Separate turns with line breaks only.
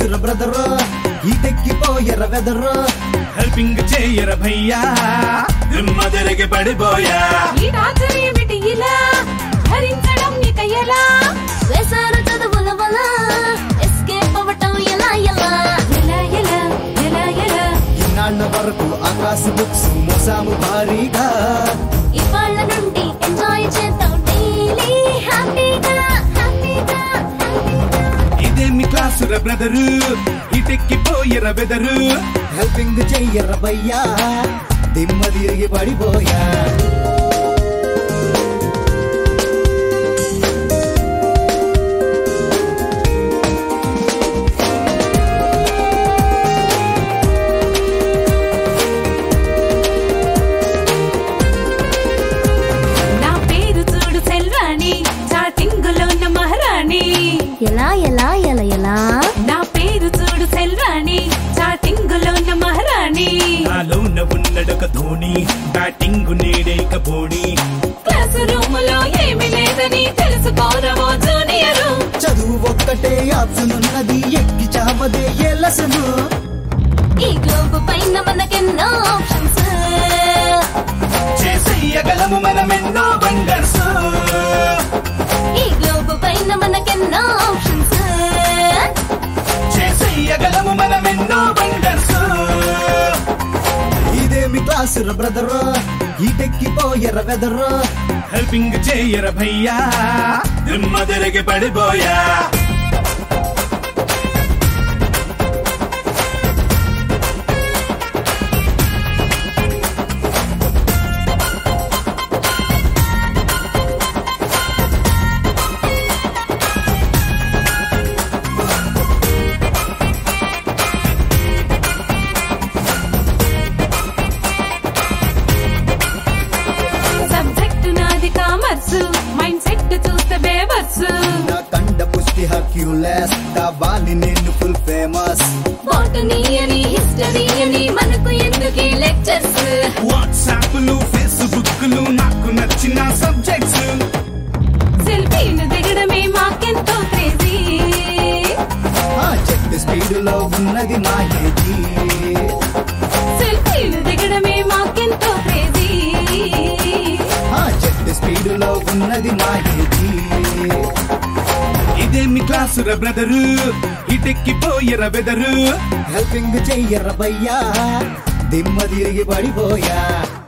class brother ఈటెక్కిపోయర weather
helping చేయర భయ్యా దిమ్మ తిరిగి పడిపోయా
ఈ టార్చర్ ఏమిటి ఇలా భరించడం ఇక ఎలా
వేసారు చదువుల వల్ల ఎస్కేప్ అవ్వటం ఎలా ఎలా
ఎలా ఎలా ఎలా ఎలా
ఇన్నాళ్ళ వరకు ఆకాశ బుక్స్ మోసాము భారీగా
ఇవాళ్ళ నుండి ఎంజాయ్ చేద్దాం డైలీ హ్యాపీగా హ్యాపీగా హ్యాపీగా
ఇదేమి క్లాసు బ్రదరు ఇటెక్కిపోయర బెదరు
హెల్పింగ్ చెయ్యర భయ్యా దిమ్మ తిరిగి పడిపోయా
నా పేరు చూడు సెల్వాణి చాటింగులో ఉన్న మహారాణి
ఎలా ఎలా ఎలా ఎలా
నా పేరు చూడు సెల్వాణి చాటింగులో ఉన్న మహారాణి
నాలోన ఉన్నడొక ధోని బ్యాటింగ్ నేడేక బోణి
క్లాస్ రూమ్ లో ఏమి లేదని తెలుసుకోరవో జూనియరు
చదువు ఒక్కటే ఆప్షన్ ఉన్నది ఎక్కి చావదే ఏ లెసను
ఈ గ్లోబ్ పైన మనకెన్నో ఆప్షన్స్
చేసేయగలము మనమెన్నో బండర్స్
ఈ గ్లోబ్ పైన మనకెన్నో ఆప్షన్స్
చేసేయగలము మనమెన్నో బండర్స్
ఇదేమి క్లాసు బ్రదర్ ఈటెక్కిపోయర వెదర్
హెల్పింగ్ చేయర భయ్యా దిమ్మ తిరిగి పడిపోయా
సబ్జెక్టు నాది కామర్స్ మైండ్ సెట్ చూస్తే బేవర్స్
నా కండ పుష్టి హక్యులెస్ కావాలి నేను ఫుల్ ఫేమస్
బాటనీ అని హిస్టరీ అని మనకు ఎందుకు లెక్చర్స్
వాట్సాప్లు ఫేస్బుక్లు నాకు నచ్చిన సబ్జెక్ట్స్
సెల్ఫీలు దిగడమే మాకెంతో క్రేజీ
ఆ చెట్టు స్పీడ్ లో ఉన్నది మా ఏజీ
సెల్ఫీలు దిగడమే మాకెంతో క్రేజీ
ఆ చెట్టు స్పీడ్ లో ఉన్నది మా ఏజీ
ఇదేమి క్లాసు బ్రదరు ఇటెక్కిపోయర బెదరు
హెల్పింగ్ చెయ్యర భయ్యా దిమ్మ తిరిగి పడిపోయా